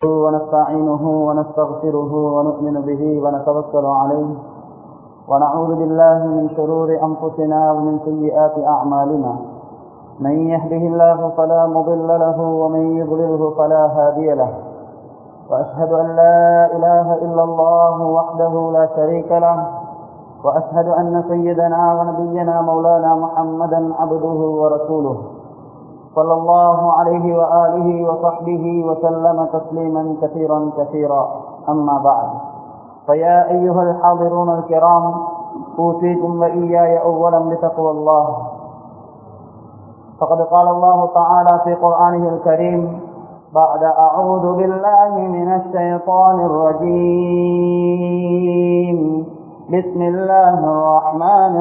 ونستعينه ونستغفره ونؤمن به ونتوكل عليه ونعوذ بالله من شرور أنفسنا ومن سيئات أعمالنا من يهده الله فلا مضل له ومن يضلله فلا هادي له وأشهد أن لا إله إلا الله وحده لا شريك له وأشهد أن سيدنا ونبينا مولانا محمدا عبده ورسوله صلى الله عليه وآله وصحبه وسلم تسليما كثيرا كثيرا أما بعد فيا أيها الحاضرون الكرام أوصيكم وإياي أولا بتقوى الله فقد قال الله تعالى في قرآنه الكريم بعد أعوذ بالله من الشيطان الرجيم بسم الله الرحمن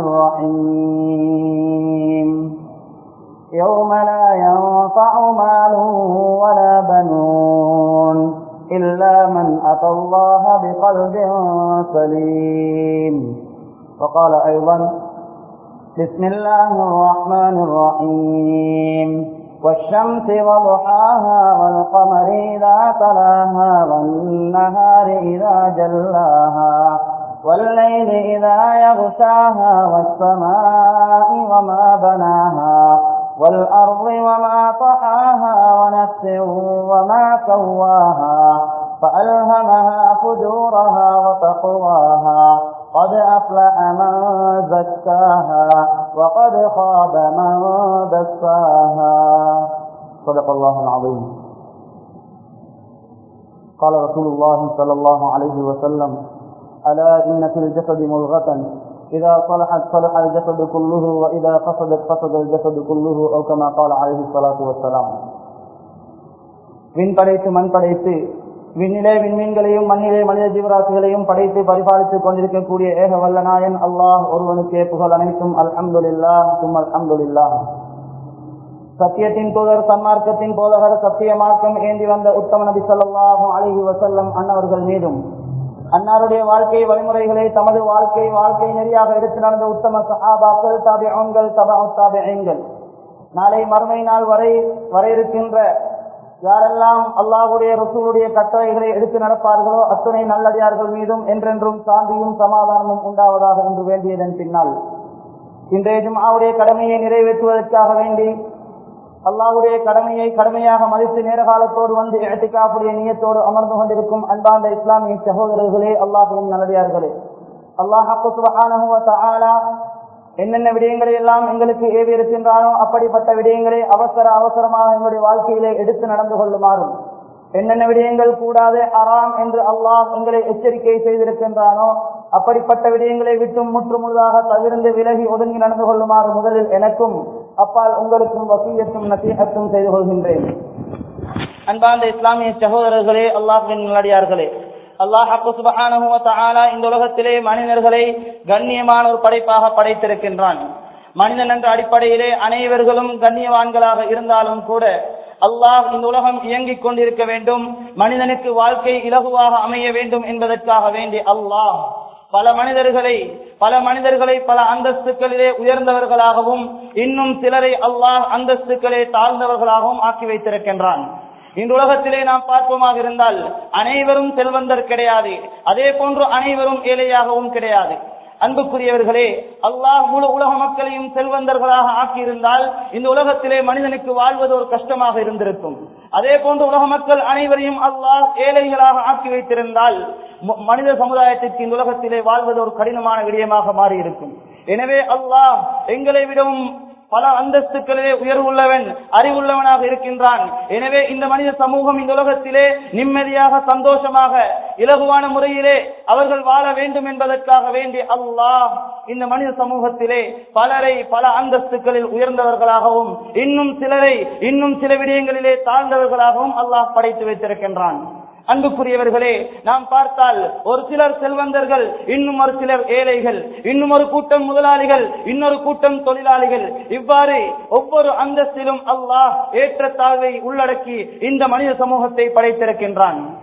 الرحيم يوم لا ينفع مال ولا بنون إلا من أتى الله بقلب سليم وقال أيضا بسم الله الرحمن الرحيم والشمس وضحاها والقمر إذا تلاها والنهار إذا جلاها والليل إذا يغشاها والسماء وما بناها والأرض وما طحاها ونفس وما سواها فألهمها فجورها وتقواها قد أفلح من زكاها وقد خاب من دساها صدق الله العظيم قال رسول الله صلى الله عليه وسلم ألا إن في الجسد ملغة إذا صلحت صلح الجسد كله وإذا فسدت فسد الجسد كله أو كما قال عليه الصلاة والسلام விண் படைத்து மண் படைத்து விண்ணிலே விண்மீன்களையும் மண்ணிலே மனித ஜீவராசிகளையும் படைத்து பரிபாலித்துக் கொண்டிருக்கக்கூடிய ஏக வல்லநாயன் அல்லாஹ் ஒருவனுக்கே புகழ் அனைத்தும் அல்ஹம்துல்லா தும் அல்ஹம்துல்லா சத்தியத்தின் தூதர் சன்மார்க்கத்தின் போதகர் சத்திய மார்க்கம் ஏந்தி வந்த உத்தம நபி சொல்லாஹு அலிஹி வசல்லம் அன்னவர்கள் மீதும் அன்னாருடைய வாழ்க்கை வழிமுறைகளை தமது வாழ்க்கை வாழ்க்கை நெறியாக எடுத்து நடந்த உத்தம சஹாபாக்கள் தாபியங்கள் தபா தாபியங்கள் நாளை மறுமை நாள் வரை வர இருக்கின்ற யாரெல்லாம் அல்லாஹுடைய ரசூலுடைய கட்டளைகளை எடுத்து நடப்பார்களோ அத்துணை நல்லடியார்கள் மீதும் என்றென்றும் சாந்தியும் சமாதானமும் உண்டாவதாக என்று வேண்டியதன் பின்னால் இன்றைய ஜும்மாவுடைய கடமையை நிறைவேற்றுவதற்காக வேண்டி அல்லாவுடைய கடமையை கடமையாக மதித்து நேர காலத்தோடு வந்து எட்டிக்காப்புடைய நீயத்தோடு அமர்ந்து கொண்டிருக்கும் அன்பாண்ட இஸ்லாமிய சகோதரர்களே அல்லாஹின் நல்லடியார்களே அல்லாஹ் என்னென்ன விடயங்களை எல்லாம் எங்களுக்கு ஏவி இருக்கின்றானோ அப்படிப்பட்ட விடயங்களை அவசர அவசரமாக எங்களுடைய வாழ்க்கையிலே எடுத்து நடந்து கொள்ளுமாறும் என்னென்ன விடயங்கள் கூடாது அறாம் என்று அல்லாஹ் எங்களை எச்சரிக்கை செய்திருக்கின்றானோ அப்படிப்பட்ட விடயங்களை விட்டும் முற்றுமுழுதாக தவிர்ந்து விலகி ஒதுங்கி நடந்து கொள்ளுமாறு முதலில் எனக்கும் அப்பால் உங்களுக்கும் வசீகத்தும் நசீகத்தும் செய்து கொள்கின்றேன் அன்பார்ந்த இஸ்லாமிய சகோதரர்களே அல்லாஹின் நல்லடியார்களே அல்லாஹ் இந்த உலகத்திலே மனிதர்களை கண்ணியமான ஒரு படைப்பாக படைத்திருக்கின்றான் மனிதன் என்ற அடிப்படையிலே அனைவர்களும் கண்ணியவான்களாக இருந்தாலும் கூட அல்லாஹ் இந்த உலகம் இயங்கிக் கொண்டிருக்க வேண்டும் மனிதனுக்கு வாழ்க்கை இலகுவாக அமைய வேண்டும் என்பதற்காக வேண்டி அல்லாஹ் பல மனிதர்களை பல மனிதர்களை பல அந்தஸ்துக்களிலே உயர்ந்தவர்களாகவும் இன்னும் சிலரை அல்லாஹ் அந்தஸ்துக்களே தாழ்ந்தவர்களாகவும் ஆக்கி வைத்திருக்கின்றான் இந்த உலகத்திலே நாம் பார்ப்போமாக இருந்தால் அனைவரும் செல்வந்தர் கிடையாது அதே போன்று அனைவரும் ஏழையாகவும் கிடையாது அன்புக்குரியவர்களே அல்லாஹ் முழு உலக மக்களையும் செல்வந்தர்களாக ஆக்கியிருந்தால் இந்த உலகத்திலே மனிதனுக்கு வாழ்வது ஒரு கஷ்டமாக இருந்திருக்கும் அதே போன்று உலக மக்கள் அனைவரையும் அல்லாஹ் ஏழைகளாக ஆக்கி வைத்திருந்தால் மனித சமுதாயத்திற்கு இந்த உலகத்திலே வாழ்வது ஒரு கடினமான விடயமாக மாறி இருக்கும் எனவே அல்லாஹ் எங்களை விடவும் பல அந்தஸ்துக்களிலே உயர்வுள்ளவன் அறிவுள்ளவனாக இருக்கின்றான் எனவே இந்த மனித சமூகம் இந்த உலகத்திலே நிம்மதியாக சந்தோஷமாக இலகுவான முறையிலே அவர்கள் வாழ வேண்டும் என்பதற்காக வேண்டி அல்லாஹ் இந்த மனித சமூகத்திலே பலரை பல அந்தஸ்துக்களில் உயர்ந்தவர்களாகவும் இன்னும் சிலரை இன்னும் சில விடயங்களிலே தாழ்ந்தவர்களாகவும் அல்லாஹ் படைத்து வைத்திருக்கின்றான் அன்புக்குரியவர்களே நாம் பார்த்தால் ஒரு சிலர் செல்வந்தர்கள் இன்னும் ஒரு சிலர் ஏழைகள் இன்னும் ஒரு கூட்டம் முதலாளிகள் இன்னொரு கூட்டம் தொழிலாளிகள் இவ்வாறு ஒவ்வொரு அந்தஸ்திலும் அல்லாஹ் ஏற்றத்தாழ்வை உள்ளடக்கி இந்த மனித சமூகத்தை படைத்திருக்கின்றான்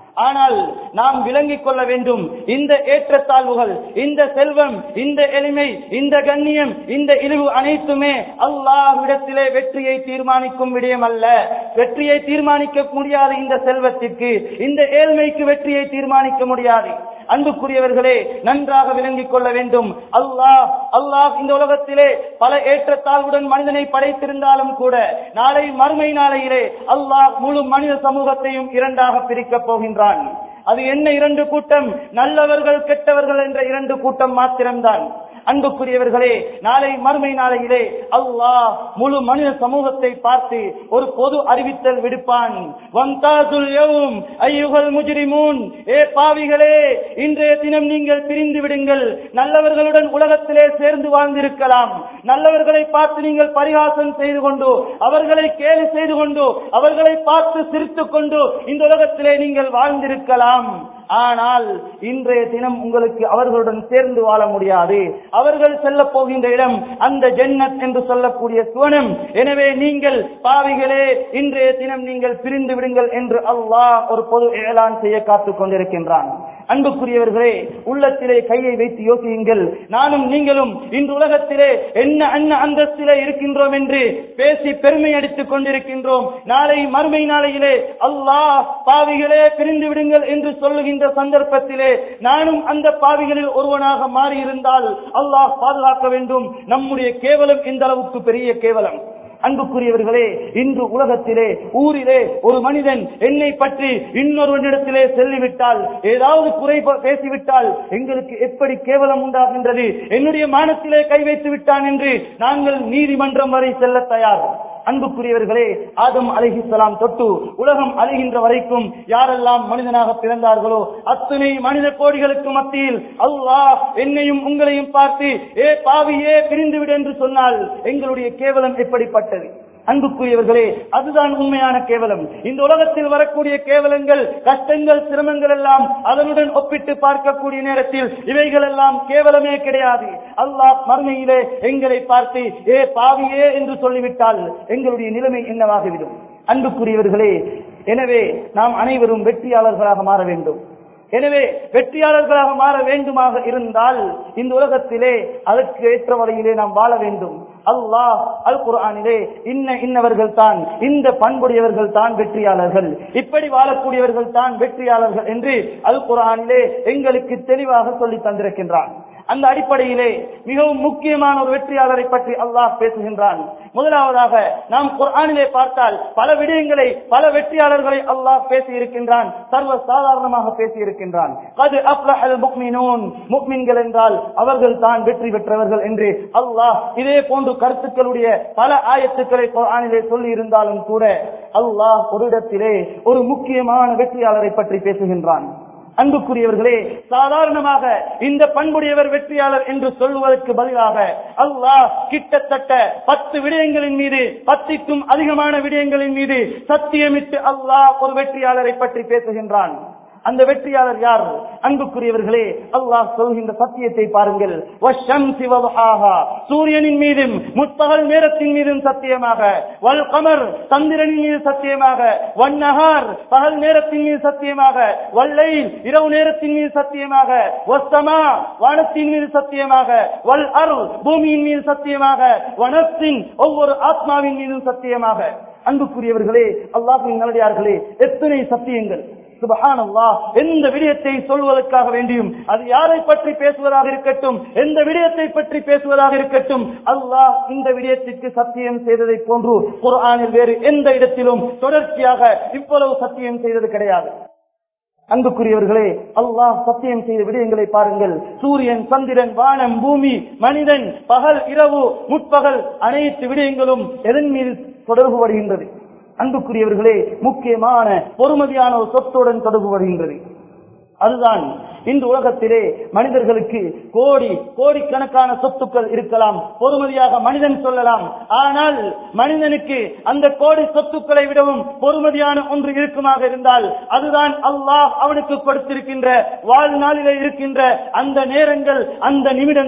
ஆனால் நாம் விளங்கிக் கொள்ள வேண்டும் இந்த ஏற்றத்தாழ்வுகள் இந்த செல்வம் இந்த எளிமை இந்த கண்ணியம் இந்த இழிவு அனைத்துமே அல்லாஹ்விடத்திலே வெற்றியை தீர்மானிக்கும் விடயம் அல்ல வெற்றியை தீர்மானிக்க முடியாத இந்த செல்வத்திற்கு இந்த ஏழ்மைக்கு வெற்றியை தீர்மானிக்க முடியாது அன்புக்குரியவர்களே நன்றாக விளங்கிக் கொள்ள வேண்டும் அல்லாஹ் அல்லாஹ் இந்த உலகத்திலே பல ஏற்றத்தாழ்வுடன் மனிதனை படைத்திருந்தாலும் கூட நாளை மறுமை நாளையிலே அல்லாஹ் முழு மனித சமூகத்தையும் இரண்டாக பிரிக்கப் போகின்றான் அது என்ன இரண்டு கூட்டம் நல்லவர்கள் கெட்டவர்கள் என்ற இரண்டு கூட்டம் மாத்திரம்தான் அன்புக்குரியவர்களே நாளை மறுமை நாளையிலே அல்லாஹ் முழு மனித சமூகத்தை பார்த்து ஒரு பொது அறிவித்தல் விடுப்பான் வந்தாசுல் யௌம் ஐயுகல் முஜ்ரிமூன் ஏ பாவிகளே இன்றைய தினம் நீங்கள் பிரிந்து விடுங்கள் நல்லவர்களுடன் உலகத்திலே சேர்ந்து வாழ்ந்திருக்கலாம் நல்லவர்களை பார்த்து நீங்கள் பரிகாசம் செய்து கொண்டு அவர்களை கேலி செய்து கொண்டு அவர்களை பார்த்து சிரித்துக் கொண்டு இந்த உலகத்திலே நீங்கள் வாழ்ந்திருக்கலாம் ஆனால் இன்றைய தினம் உங்களுக்கு அவர்களுடன் சேர்ந்து வாழ முடியாது அவர்கள் செல்ல போகின்ற இடம் அந்த ஜன்னத் என்று சொல்லக்கூடிய சுவனம் எனவே நீங்கள் பாவிகளே இன்றைய தினம் நீங்கள் பிரிந்து விடுங்கள் என்று அல்லாஹ் ஒரு பொது ஏலான் செய்ய காத்துக் கொண்டிருக்கின்றான் அன்புக்குரியவர்களே உள்ளத்திலே கையை வைத்து யோசியுங்கள் நானும் நீங்களும் இன்று உலகத்திலே என்ன அன்ன அந்தஸ்திலே இருக்கின்றோம் என்று பேசி பெருமை அடித்துக் கொண்டிருக்கின்றோம் நாளை மறுமை நாளையிலே அல்லாஹ் பாவிகளே பிரிந்து விடுங்கள் என்று சொல்லுகின்ற சந்தர்ப்பத்திலே நானும் அந்த பாவிகளில் ஒருவனாக மாறியிருந்தால் அல்லாஹ் பாதுகாக்க வேண்டும் நம்முடைய கேவலம் இந்த அளவுக்கு பெரிய கேவலம் அன்புக்குரியவர்களே இன்று உலகத்திலே ஊரிலே ஒரு மனிதன் என்னை பற்றி இன்னொருவனிடத்திலே செல்லிவிட்டால் ஏதாவது குறை ப- பேசிவிட்டால் எங்களுக்கு எப்படி கேவலம் உண்டாகின்றது என்னுடைய மானத்திலே கை வைத்து விட்டான் என்று நாங்கள் நீதிமன்றம் வரை செல்ல தயார் அன்புக்குரியவர்களே ஆதம் அலிஹிஸ்லாம் தொட்டு உலகம் அழிகின்ற வரைக்கும் யாரெல்லாம் மனிதனாக பிறந்தார்களோ அத்தனை மனித கோடிகளுக்கு மத்தியில் அல்லாஹ் என்னையும் உங்களையும் பார்த்து ஏ பாவியே பிரிந்துவிடு என்று சொன்னால் எங்களுடைய கேவலம் எப்படிப்பட்டது அன்புக்குரியவர்களே அதுதான் உண்மையான கேவலம் இந்த உலகத்தில் வரக்கூடிய கேவலங்கள் கஷ்டங்கள் சிரமங்கள் எல்லாம் அதனுடன் ஒப்பிட்டு பார்க்கக்கூடிய நேரத்தில் இவைகள் எல்லாம் கேவலமே கிடையாது அல்லாஹ் மறுமையிலே எங்களை பார்த்து ஏ பாவியே என்று சொல்லிவிட்டால் எங்களுடைய நிலைமை என்னவாகிவிடும் அன்புக்குரியவர்களே எனவே நாம் அனைவரும் வெற்றியாளர்களாக மாற வேண்டும் எனவே வெற்றியாளர்களாக மாற வேண்டுமாக இருந்தால் இந்த உலகத்திலே அதற்கு ஏற்ற வழியிலே நாம் வாழ வேண்டும் அல்லாஹ் அல் குர்ஆனிலே இன்ன இன்னவர்கள் தான் இந்த பண்புடையவர்கள் தான் வெற்றியாளர்கள் இப்படி வாழக்கூடியவர்கள் தான் வெற்றியாளர்கள் என்று அல் குர்ஆனிலே எங்களுக்கு தெளிவாக சொல்லி தந்திருக்கின்றான் அந்த அடிப்படையிலே மிகவும் முக்கியமான ஒரு வெற்றியாளரை பற்றி அல்லாஹ் பேசுகின்றான் முதலாவதாக நாம் குர்ஆனிலே பார்த்தால் பல விடயங்களை பல வெற்றியாளர்களை அல்லாஹ் பேசி இருக்கின்றான் சர்வ சாதாரணமாக பேசி இருக்கின்றான் கது அப்லஹல் முக்மினூன் முக்மின்கள் என்றால் அவர்கள் தான் வெற்றி பெற்றவர்கள் என்று அல்லாஹ் இதே போன்று கருத்துக்களுடைய பல ஆயத்துக்களை குர்ஆனிலே சொல்லி இருந்தாலும் கூட அல்லாஹ் ஒரு இடத்திலே ஒரு முக்கியமான வெற்றியாளரை பற்றி பேசுகின்றான் அன்புக்குரியவர்களே சாதாரணமாக இந்த பண்புடையவர் வெற்றியாளர் என்று சொல்லுவதற்கு பதிலாக அல்லாஹ் கிட்டத்தட்ட பத்து விடயங்களின் மீது பத்திற்கும் அதிகமான விடயங்களின் மீது சத்தியமிட்டு அல்லாஹ் ஒரு வெற்றியாளரை பற்றி பேசுகின்றான் அந்த வெற்றியாளர் யார் அன்புக்குரியவர்களே அல்லாஹ் சொல்கின்ற சத்தியத்தை பாருங்கள் வஷம்சி வதுஹாஹா. சூரியனின் மீதும் முற்பகல் நேரத்தின் மீதும் சத்தியமாக வல் கமர் சந்திரனின் மீது சத்தியமாக வன்னஹார் பகல் நேரத்தின் மீது சத்தியமாக வல்லைல் இரவு நேரத்தின் மீது சத்தியமாக வஸ்தமா வானத்தின் மீது சத்தியமாக வல் அருள் பூமியின் மீது சத்தியமாக வனத்தின் ஒவ்வொரு ஆத்மாவின் மீதும் சத்தியமாக அன்புக்குரியவர்களே அல்லாஹின் நல்லடியார்களே எத்தனை சத்தியங்கள் சுபஹானல்லாஹ் எந்த விடயத்தை சொல்வதற்காக வேண்டியும் அது யாரை பற்றி பேசுவதாக இருக்கட்டும் எந்த விடயத்தை பற்றி பேசுவதாக இருக்கட்டும் அல்லாஹ் இந்த விடயத்திற்கு சத்தியம் செய்ததை போன்று குர்ஆனில் வேறு எந்த இடத்திலும் தொடர்ச்சியாக இவ்வளவு சத்தியம் செய்தது கிடையாது அன்புக்குரியவர்களே அல்லாஹ் சத்தியம் செய்த விடயங்களை பாருங்கள் சூரியன் சந்திரன் வானம் பூமி மனிதன் பகல் இரவு முற்பகல் அனைத்து விடயங்களும் எதன் மீது தொடர்பு வருகின்றது அன்புக்குரியவர்களே முக்கியமான பொறுமதியான ஒரு சொத்துடன் தொடர்பு வருகின்றது அதுதான் இந்த உலகத்திலே மனிதர்களுக்கு கோடி கோடிக்கணக்கான சொத்துக்கள் இருக்கலாம் பொறுமதியாக மனிதன் சொல்லலாம் ஆனால் மனிதனுக்கு அந்த கோடி சொத்துக்களை விடவும் பொறுமதியான ஒன்று இருக்குமாக இருந்தால் அதுதான் அல்லாஹ் அவனுக்கு கொடுத்திருக்கின்ற வாழ்நாளிலே இருக்கின்ற அந்த நேரங்கள் அந்த நிமிடங்கள்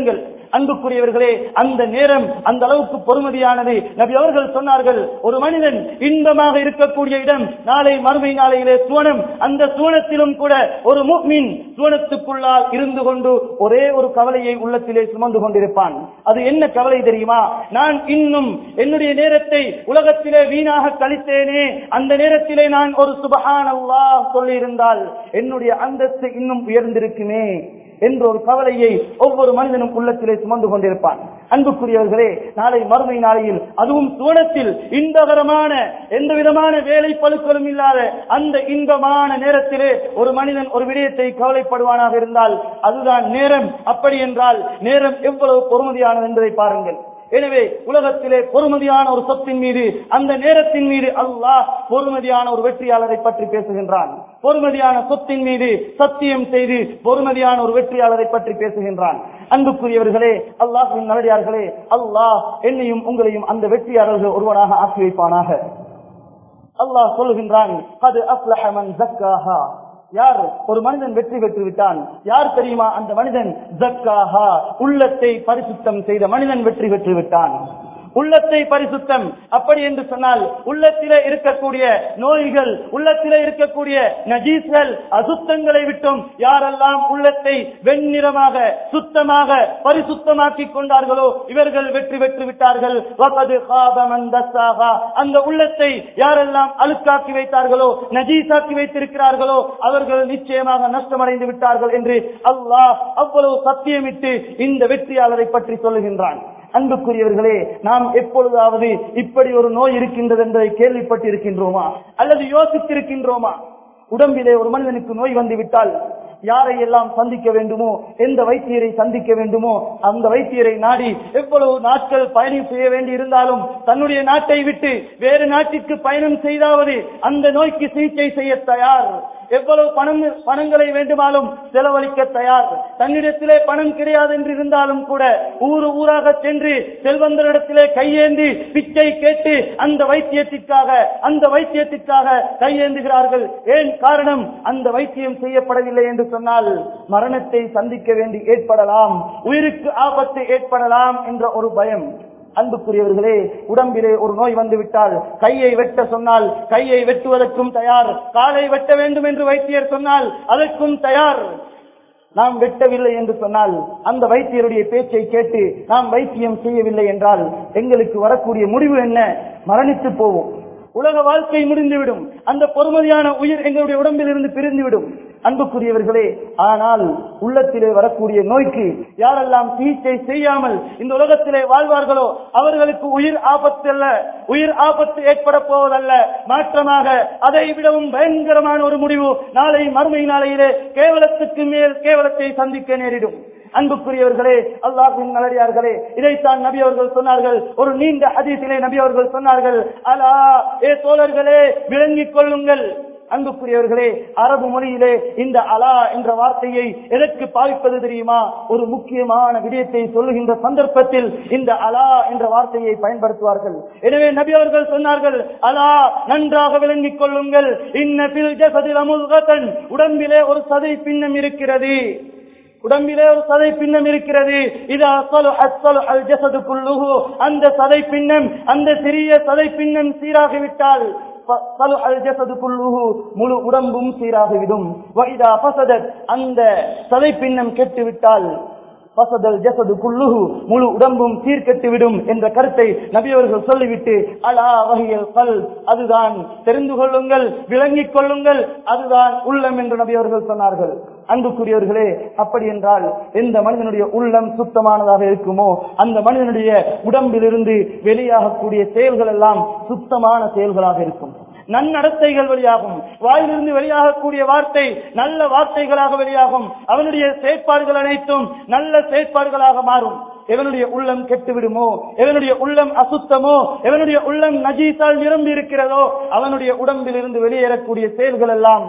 அன்புக்குரியவர்களே அந்த நேரம் அந்த அளவுக்கு பொறுமதியானது நபி அவர்கள் சொன்னார்கள் ஒரு மனிதன் இன்பமாக இருக்கக்கூடிய இடம் நாளை மறுமை நாளையிலே சுவனம் அந்த சுவனத்திலும் கூட ஒரு முக்மின் சுவனத்துக்குள்ளால் இருந்து கொண்டு ஒரே ஒரு கவலையை உள்ளத்திலே சுமந்து கொண்டிருப்பான் அது என்ன கவலை தெரியுமா நான் இன்னும் என்னுடைய நேரத்தை உலகத்திலே வீணாக கழித்தேனே அந்த நேரத்திலே நான் ஒரு சுபஹான் அல்லாஹ் சொல்லி இருந்தால் என்னுடைய அந்தஸ்து இன்னும் உயர்ந்திருக்குமே என்ற ஒரு கவலையை ஒவ்வொரு மனிதனும் உள்ளத்திலே சுமந்து கொண்டிருப்பான் அன்புக்குரியவர்களே நாளை மறுமை நாளையில் அதுவும் சுவனத்தில் இன்பகரமான எந்த விதமான வேலை பழுக்களும் இல்லாத அந்த இன்பமான நேரத்திலே ஒரு மனிதன் ஒரு விடயத்தை கவலைப்படுவானாக இருந்தால் அதுதான் நேரம் அப்படி என்றால் நேரம் எவ்வளவு பொறுமதியானது என்பதை பாருங்கள் எனவே உலகத்திலே பொறுமதியான ஒரு சொத்தின் மீது அந்த நேரத்தின் மீது அல்லாஹ் பொறுமதியான ஒரு வெற்றியாளரை பற்றி பேசுகின்றான் பொறுமதியான சொத்தின் மீது சத்தியம் செய்து பொறுமதியான ஒரு வெற்றியாளரை பற்றி பேசுகின்றான் அன்புக்குரியவர்களே அல்லாஹின் நல்லடியார்களே அல்லாஹ் என்னையும் உங்களையும் அந்த வெற்றியாளர்கள் ஒருவனாக ஆக்கி வைப்பானாக அல்லாஹ் சொல்லுகின்றான் அது அஃப்லஹ மன் ஜக்காஹா யார் ஒரு மனிதன் வெற்றி பெற்று விட்டான் யார் தெரியுமா அந்த மனிதன் ஜக்காஹா உள்ளத்தை பரிசுத்தம் செய்த மனிதன் வெற்றி பெற்று விட்டான் உள்ளத்தை பரிசுத்தம் அப்படி என்று சொன்னால் உள்ளத்திலே இருக்கக்கூடிய நோய்கள் உள்ளத்திலே இருக்கக்கூடிய நஜீஸ்கள் அசுத்தங்களை விட்டும் யாரெல்லாம் உள்ளத்தை வெண்ணிறமாக சுத்தமாக பரிசுத்தமாக்கி கொண்டார்களோ இவர்கள் வெற்றி பெற்று விட்டார்கள் வகது காப மன் தஸ்ஸாஹா. அந்த உள்ளத்தை யாரெல்லாம் அழுக்காக்கி வைத்தார்களோ நஜீஸாக்கி வைத்திருக்கிறார்களோ அவர்கள் நிச்சயமாக நஷ்டமடைந்து விட்டார்கள் என்று அல்லாஹ் அவ்வளவு சத்தியமிட்டு இந்த வெற்றியாளரை பற்றி சொல்லுகின்றான் அன்புக்குரியவர்களே நாம் எப்பொழுதாவது இப்படி ஒரு நோய் இருக்கின்றது என்பதை கேள்விப்பட்டிருக்கின்றோமா அல்லது யோசித்திருக்கின்றோமா உடம்பிலே ஒரு மனிதனுக்கு நோய் வந்துவிட்டால் யாரை எல்லாம் சந்திக்க வேண்டுமோ எந்த வைத்தியரை சந்திக்க வேண்டுமோ அந்த வைத்தியரை நாடி எவ்வளவு நாட்கள் பயணம் செய்ய வேண்டி இருந்தாலும் தன்னுடைய நாட்டை விட்டு வேறு நாட்டிற்கு பயணம் செய்தாவது அந்த நோய்க்கு சிகிச்சை செய்ய தயார் எவ்வளவு பணம் பணங்களை வேண்டுமானாலும் செலவழிக்க தயார் தன்னிடத்திலே பணம் கிடையாது என்று இருந்தாலும் கூட ஊரு ஊராக சென்று செல்வந்தரிடத்திலே கையேந்தி பிச்சை கேட்டு அந்த வைத்தியத்திற்காக அந்த வைத்தியத்திற்காக கையேந்துகிறார்கள் ஏன் காரணம் அந்த வைத்தியம் செய்யப்படவில்லை என்று சொன்னால் மரணத்தை சந்திக்க வேண்டி ஏற்படலாம் உயிருக்கு ஆபத்து ஏற்படலாம் என்ற ஒரு பயம் அன்புக்குரியவர்களே உடம்பிலே ஒரு நோய் வந்துவிட்டால் கையை வெட்ட சொன்னால் கையை வெட்டுவதற்கும் தயார் காலை வெட்ட வேண்டும் என்று வைத்தியர் சொன்னால் அதற்கும் தயார் நாம் வெட்டவில்லை என்று சொன்னால் அந்த வைத்தியருடைய பேச்சை கேட்டு நாம் வைத்தியம் செய்யவில்லை என்றால் எங்களுக்கு வரக்கூடிய முடிவு என்ன மரணித்து போவோம் உலக வாழ்க்கை முடிந்துவிடும் அந்த பொறுமதியான உயிர் எங்களுடைய உடம்பில் இருந்து பிரிந்துவிடும் அன்புக்குரியவர்களே ஆனால் உள்ளத்திலே வரக்கூடிய நோய்க்கு யாரெல்லாம் சிகிச்சை செய்யாமல் இந்த உலகத்திலே வாழ்வார்களோ அவர்களுக்கு உயிர் ஆபத்து அல்ல உயிர் ஆபத்து ஏற்பட போவதல்ல மாற்றமாக அதை விடவும் பயங்கரமான ஒரு முடிவு நாளை மறுமை நாளையிலே கேவலத்துக்கு மேல் கேவலத்தை சந்திக்க நேரிடும் அன்புக்குரியவர்களே அல்லாஹின் நல்லடியார்களே இதைத்தான் நபி அவர்கள் சொன்னார்கள் ஒரு நீண்ட ஹதீஸிலே நபி அவர்கள் சொன்னார்கள் அலா ஏ தோழர்களே விளங்கிக் கொள்ளுங்கள் அன்புக்குரியவர்களே அரபு மொழியிலே இந்த அலா என்ற வார்த்தையை எதற்கு பாவிப்பது தெரியுமா ஒரு முக்கியமான விடயத்தை சொல்லுகின்ற சந்தர்ப்பத்தில் இந்த அலா என்ற வார்த்தையை பயன்படுத்துவார்கள் எனவே நபி அவர்கள் சொன்னார்கள் அலா நன்றாக விளங்கிக் கொள்ளுங்கள் இன்னபில் ஜசதில் அமுல்கத்தன் உடம்பிலே ஒரு சதை பின்னம் இருக்கிறது உடம்பிலே ஒரு சதை பின்னம் இருக்கிறது இது அல் ஜசதுக்குள்ளுகு அந்த சதை பின்னம் அந்த சிறிய சதை பின்னம் சீராகிவிட்டால் صلح الجسد كله முழு உடம்பும் சீராகிவிடும் وإذا فسدت அந்த சதை பின்னம் கெட்டுவிட்டால் பசதல் ஜசது குல்லுஹு முழு உடம்பும் சீர்கெட்டுவிடும் என்ற கருத்தை நபி அவர்கள் சொல்லிவிட்டு அலா வகையில் கல் அதுதான் தெரிந்து கொள்ளுங்கள் விளங்கிக் கொள்ளுங்கள் அதுதான் உள்ளம் என்று நபி அவர்கள் சொன்னார்கள் அன்புக்குரியவர்களே அப்படி என்றால் எந்த மனிதனுடைய உள்ளம் சுத்தமானதாக இருக்குமோ அந்த மனிதனுடைய உடம்பிலிருந்து வெளியாகக்கூடிய செயல்கள் எல்லாம் சுத்தமான செயல்களாக இருக்கும் நன்னடத்தைகள் வெளியாகும் வாயிலிருந்து வெளியாகக்கூடிய வார்த்தை நல்ல வார்த்தைகளாக வெளியாகும் அவனுடைய செயற்பாடுகள் அனைத்தும் நல்ல செயற்பாடுகளாக மாறும் எவனுடைய உள்ளம் கெட்டு விடுமோ எவனுடைய உள்ளம் அசுத்தமோ எவனுடைய உள்ளம் நஜீசால் நிரம்பி இருக்கிறதோ அவனுடைய உடம்பில் இருந்து வெளியேறக்கூடிய செயல்கள் எல்லாம்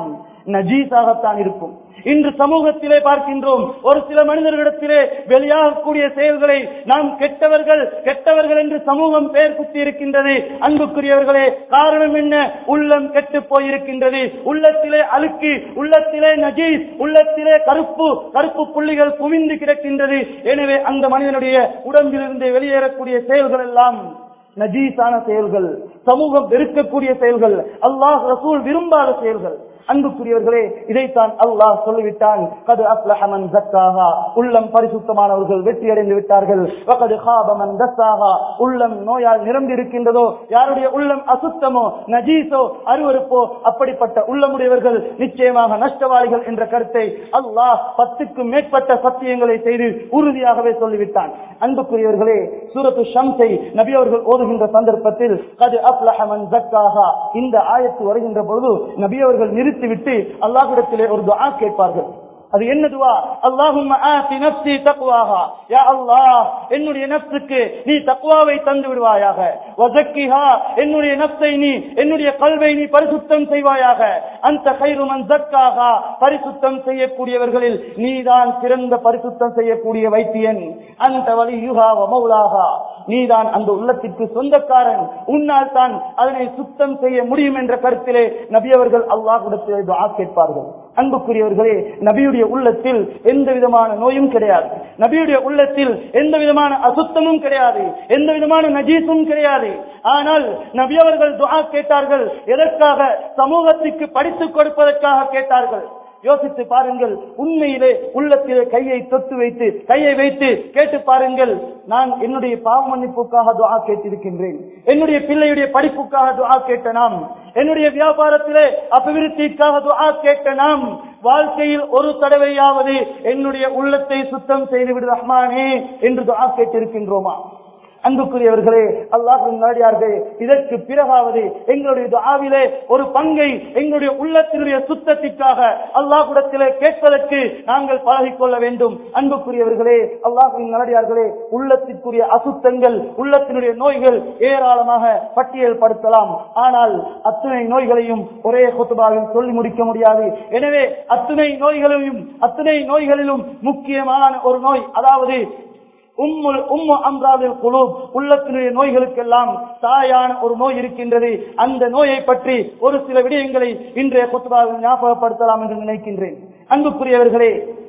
நஜீஸாகத்தான் இருக்கும் இன்று சமூகத்திலே பார்க்கின்றோம் ஒரு சில மனிதர்களிடத்திலே வெளியாகக்கூடிய செயல்களை நாம் கெட்டவர்கள் கெட்டவர்கள் என்று சமூகம் பெயர் குத்தி இருக்கின்றது அன்புக்குரியவர்களே காரணம் என்ன உள்ளம் கெட்டு போயிருக்கின்றது உள்ளத்திலே அழுக்கு உள்ளத்திலே நஜீஸ் உள்ளத்திலே கருப்பு கருப்பு புள்ளிகள் குவிந்து கிடக்கின்றது எனவே அந்த மனிதனுடைய உடம்பிலிருந்து வெளியேறக்கூடிய செயல்கள் எல்லாம் நஜீஸான செயல்கள் சமூகம் வெறுக்கக்கூடிய செயல்கள் அல்லாஹ் ரசூல் விரும்பாத செயல்கள் அன்புக்குரியவர்களே இதைத்தான் அல்லாஹ் சொல்லிவிட்டான் கது அப்லஹமன் ஜக்காஹா உள்ளம் பரிசுத்தமானவர்கள் வெற்றி அடைந்து விட்டார்கள் வகது ஹாபமன் தஸ்ஸாஹா உள்ளம் நோயால் நிரம்பி இருக்கின்றதோ யாருடைய உள்ளம் அசுத்தமோ நஜீஸோ அருவருப்போ அப்படிப்பட்ட உள்ளமுடையவர்கள் நிச்சயமாக நஷ்டவாளிகள் என்ற கருத்தை அல்லாஹ் பத்துக்கும் மேற்பட்ட சத்தியங்களை செய்து உறுதியாகவே சொல்லிவிட்டான் அன்புக்குரியவர்களே சூரத்து ஷம்சை நபி அவர்கள் ஓதுகின்ற சந்தர்ப்பத்தில் கது அப்லஹமன் ஜக்காஹா இந்த ஆயத்து வருகின்ற பொழுது நபி அவர்கள் நிறுத்திவிட்டு அல்லாஹ்விடத்திலே ஒரு துஆ கேட்பார்கள் அது என்ன துவா அல்லாஹும்ம ஆதி நஃப்ஸி தக்வாஹா யா அல்லாஹ் என்னுடைய நஃப்ஸுக்கு நீ தக்வாவை தந்து விடுவாயாக வஸக்கிஹா என்னுடைய நஃப்ஸை நீ என்னுடைய கல்வை நீ பரிசுத்தம் செய்வாயாக அந்த கைரு மன் ஜக்காஹா பரிசுத்தம் செய்யக்கூடியவர்களில் நீதான் சிறந்த பரிசுத்தம் செய்யக்கூடிய வைத்தியன் அந்த வலியுஹா வ மௌலாஹா நீதான் அந்த உள்ளத்திற்கு சொந்தக்காரன் உன்னால் தான் அதனை சுத்தம் செய்ய முடியும் என்ற கருத்திலே நபி அவர்கள் அல்லாஹ்விடத்திலே துஆ கேட்பார்கள் அன்புக்குரியவர்களே நபியுடைய உள்ளத்தில் எந்த விதமான நோயும் கிடையாது நபியுடைய உள்ளத்தில் எந்த விதமான அசுத்தமும் கிடையாது எந்த விதமான நஜீசும் கிடையாது ஆனால் நபி அவர்கள் துஆ கேட்டார்கள் எதற்காக சமூகத்துக்கு படித்துக் கொடுப்பதற்காக கேட்டார்கள் யோசித்து பாருங்கள் உண்மையிலே உள்ளத்திலே கையை தொட்டு வைத்து கையை வைத்து கேட்டு பாருங்கள் நான் என்னுடைய பாவ மன்னிப்புக்காக துஆ கேட்டிருக்கின்றேன் என்னுடைய பிள்ளையுடைய படிப்புக்காக துஆ கேட்ட நாம் என்னுடைய வியாபாரத்திலே அபிவிருத்திக்காக துஆ கேட்ட நாம் வாழ்க்கையில் ஒரு தடவையாவது என்னுடைய உள்ளத்தை சுத்தம் செய்து விடு ரஹ்மானே என்று துஆ கேட்டிருக்கின்றோமா அன்புக்குரியவர்களே அல்லாஹின் நாடியார்களே இதற்கு பிறகாவது எங்களுடைய துஆவிலே ஒரு பங்கை எங்களுடைய உள்ளத்தினுடைய சுத்தத்திற்காக அல்லாஹ்விடத்திலே கேட்பதற்கு நாங்கள் பழகிக் கொள்ள வேண்டும் அன்புக்குரியவர்களே அல்லாஹின் நாடியார்களே உள்ளத்திற்குரிய அசுத்தங்கள் உள்ளத்தினுடைய நோய்கள் ஏராளமாக பட்டியல் படுத்தலாம் ஆனால் அத்துணை நோய்களையும் ஒரே குத்துபாவில் சொல்லி முடிக்க முடியாது எனவே அத்துணை நோய்களையும் அத்துணை நோய்களிலும் முக்கியமான ஒரு நோய் அதாவது உம்முல் உம்மு அம்ராதில் குழு உள்ளத்தினுடைய நோய்களுக்கெல்லாம் தாயான ஒரு நோய் இருக்கின்றது அந்த நோயை பற்றி ஒரு சில விடயங்களை இன்றைய குத்துபாவில் ஞாபகப்படுத்தலாம் என்று நினைக்கின்றேன் அன்புக்குரியவர்களே